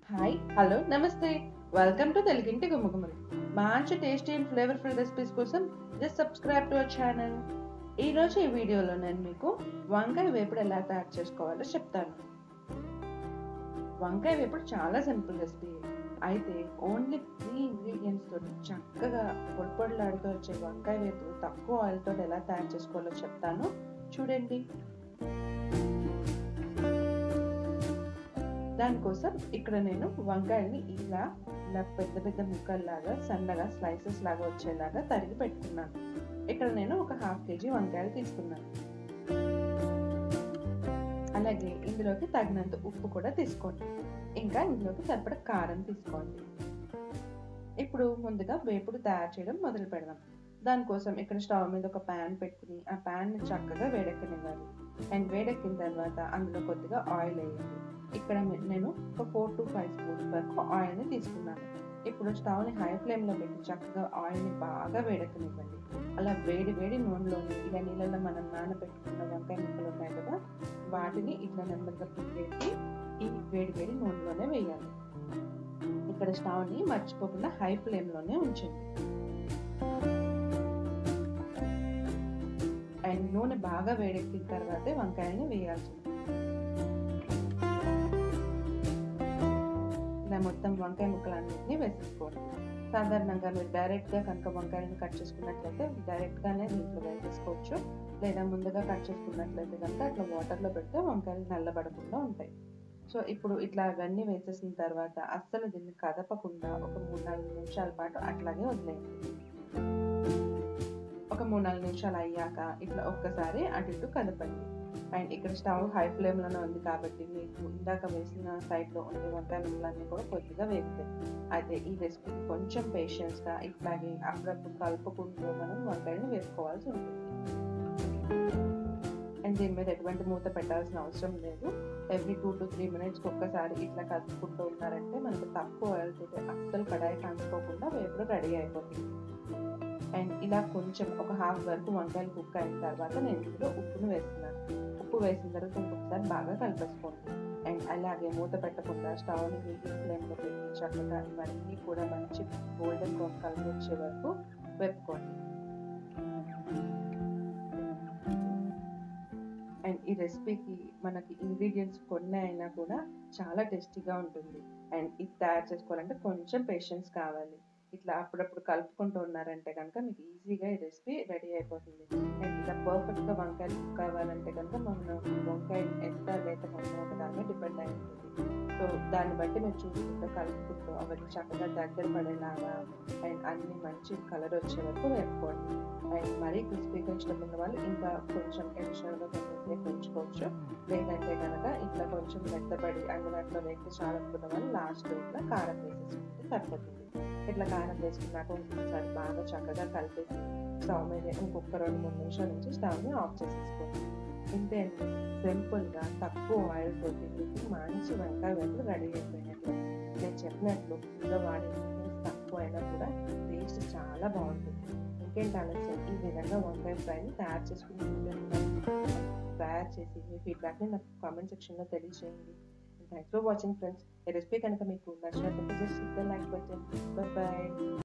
hi hello నమస్తే welcome to తెలుగింటి గుమ్మగుమ్మలు మంచి టేస్టీ అండ్ ఫ్లేవర్ఫుల్ రెసిపీస్ కోసం just subscribe to our channel ఈ రోజు ఈ వీడియోలో నేను మీకు వంకాయ వేపుడు ఎలా తయారు చేసుకోవాలో చెప్తాను వంకాయ వేపుడు చాలా సింపుల్ రెసిపీ అయితే ఓన్లీ త్రీ ఇంగ్రీడియంట్స్ తోటి చక్కగా పొడి పొడిలాడుతూ వచ్చే వంకాయ వేపుడు తక్కువ ఆయిల్ తోటి ఎలా తయారు చేసుకోవాలో చెప్తాను చూడండి దానికోసం ఇక్కడ నేను వంకాయల్ని ఇలా ఇలా పెద్ద పెద్ద ముక్కల్లాగా సన్నగా స్లైసెస్ లాగా వచ్చేలాగా తరిగి పెట్టుకున్నాను ఇక్కడ నేను ఒక హాఫ్ కేజీ వంకాయలు తీసుకున్నాను అలాగే ఇందులోకి తగినంత ఉప్పు కూడా తీసుకోండి ఇంకా ఇందులోకి సరిపడ కారం తీసుకోండి ఇప్పుడు ముందుగా వేపుడు తయారు చేయడం మొదలు పెడదాం దానికోసం ఇక్కడ స్టవ్ మీద ఒక ప్యాన్ పెట్టుకుని ఆ ప్యాన్ని చక్కగా వేడెక్కనివ్వాలి అండ్ వేడెక్కిన తర్వాత అందులో కొద్దిగా ఆయిల్ వేయండి ఇక్కడ నేను ఒక ఫోర్ టు ఫైవ్ స్పూన్స్ వరకు ఆయిల్ని తీసుకున్నాను ఇప్పుడు స్టవ్ని హై ఫ్లేమ్లో పెట్టి చక్కగా ఆయిల్ని బాగా వేడెక్కనివ్వండి అలా వేడి వేడి నూనెలోని ఇలా నీళ్ళలో మనం నానబెట్టుకున్న వంకాయ ముక్కలు ఉన్నాయి కదా వాటిని ఇట్లా నెమ్మదిగా పెట్టేసి ఈ వేడి వేడి నూనెలోనే వేయాలి ఇక్కడ స్టవ్ని మర్చిపోకుండా హై ఫ్లేమ్లోనే ఉంచండి అండ్ నూనె బాగా వేడెక్కిన తర్వాతే వంకాయల్ని వేయాల్సి ఇలా మొత్తం వంకాయ ముక్కలన్నింటినీ వేసేసుకోండి సాధారణంగా మీరు డైరెక్ట్గా కనుక వంకాయలను కట్ చేసుకున్నట్లయితే డైరెక్ట్గానే దీంట్లో వేసేసుకోవచ్చు లేదా ముందుగా కట్ చేసుకున్నట్లయితే కనుక అట్లా వాటర్లో పెడితే వంకాయలు నల్లబడకుండా ఉంటాయి సో ఇప్పుడు ఇట్లా అవన్నీ వేసేసిన తర్వాత అస్సలు దీన్ని కదపకుండా ఒక మూడు నాలుగు నిమిషాల పాటు అట్లాగే వదిలేయండి ఒక మూడు నాలుగు నిమిషాలు అయ్యాక ఇట్లా ఒక్కసారి అటు ఇటు కదపండి అండ్ ఇక్కడ స్టవ్ హై ఫ్లేమ్లోనే ఉంది కాబట్టి మీకు ఇందాక వేసిన సైడ్లో ఉండే వంకాయ ముక్కలన్నీ కూడా కొద్దిగా వేగుతాయి అయితే ఈ రెసిపీకి కొంచెం పేషెన్స్గా ఇట్లాగే అప్పుడప్పుడు కలుపుకుంటూ మనం వంకాయని వేసుకోవాల్సి ఉంటుంది అండ్ దీని మీద ఎటువంటి మూత పెట్టాల్సిన అవసరం లేదు ఎవ్రీ టూ టు త్రీ మినిట్స్కి ఒక్కసారి ఇట్లా కలుపుకుంటూ ఉన్నారంటే మనకు తక్కువ ఆయిల్ తోటి అస్సలు కడాయి కాంచుకోకుండా వేపుడు రెడీ అయిపోతుంది అండ్ ఇలా కొంచెం ఒక హాఫ్ వరకు వంకాయలు కుక్ అయిన తర్వాత నేను ఇందులో ఉప్పును వేస్తున్నాను ఉప్పు వేసిన తర్వాత ఇంకొకసారి బాగా కలిపేసుకోండి అండ్ అలాగే మూత పెట్టకుండా స్టవ్ని మీడియం ఫ్లేమ్లో పెట్టి చక్కగా ఇవన్నీ కూడా మంచి గోల్డెన్ బ్రౌన్ కలర్ వచ్చే వరకు వేపుకోండి అండ్ ఈ రెసిపీకి మనకి ఇంగ్రీడియంట్స్ కొన్ని అయినా కూడా చాలా టేస్టీగా ఉంటుంది అండ్ ఇది తయారు చేసుకోవాలంటే కొంచెం పేషెన్స్ కావాలి ఇట్లా అప్పుడప్పుడు కలుపుకుంటూ ఉన్నారంటే కనుక మీకు ఈజీగా ఈ రెసిపీ రెడీ అయిపోతుంది అండ్ ఇలా పర్ఫెక్ట్గా వంకాయలు కుక్ అవ్వాలంటే కనుక మనం వంకాయలు ఎంత లేత ఒక దాని మీద డిపెండ్ అయి ఉంటుంది సో దాన్ని బట్టి మీరు చూసుకుంటూ కలుపుకుంటూ అవన్నీ చక్కగా దగ్గర పడేలాగా అండ్ అన్ని మంచి కలర్ వచ్చే వరకు వేపుకోండి అండ్ మరీ క్రిస్పీగా ఇష్టం ఉన్న వాళ్ళు ఇంకా కొంచెం అడిషనల్గా కొంచెం సేపు ఉంచుకోవచ్చు లేదంటే కనుక ఇట్లా కొంచెం మెత్తపడి అన్ని దాంట్లో వేస్తే చాలా అనుకున్న వాళ్ళు లాస్ట్ ఇట్లా కారం వేసేసుకుంటే సరిపోతుంది ఇట్లా కారం వేసుకున్నాక ఇంకొకసారి బాగా చక్కగా కలిపేసి స్టవ్ మీద ఇంకొక రెండు మూడు నిమిషాల నుంచి స్టవ్ని ఆఫ్ చేసేసుకోండి ఇంతే అండి సింపుల్గా తక్కువ ఆయిల్ తోటి మీకు మంచి వంకాయ వేపుడు రెడీ అయిపోయినట్లు నేను చెప్పినట్లు ఇందులో వాడే తక్కువ అయినా కూడా టేస్ట్ చాలా బాగుంటుంది ఇంకేంటి ఆలస్యం ఈ విధంగా వంకాయ ఫ్రైని తయారు చేసుకుని తయారు చేసి మీ ఫీడ్బ్యాక్ని నాకు కామెంట్ సెక్షన్లో తెలియజేయండి థ్యాంక్స్ ఫర్ వాచింగ్ ఫ్రెండ్స్ ఈ రెసిపీ కనుక మీకు నచ్చినట్లయితే జస్ట్ లైక్ బటన్ బాయ్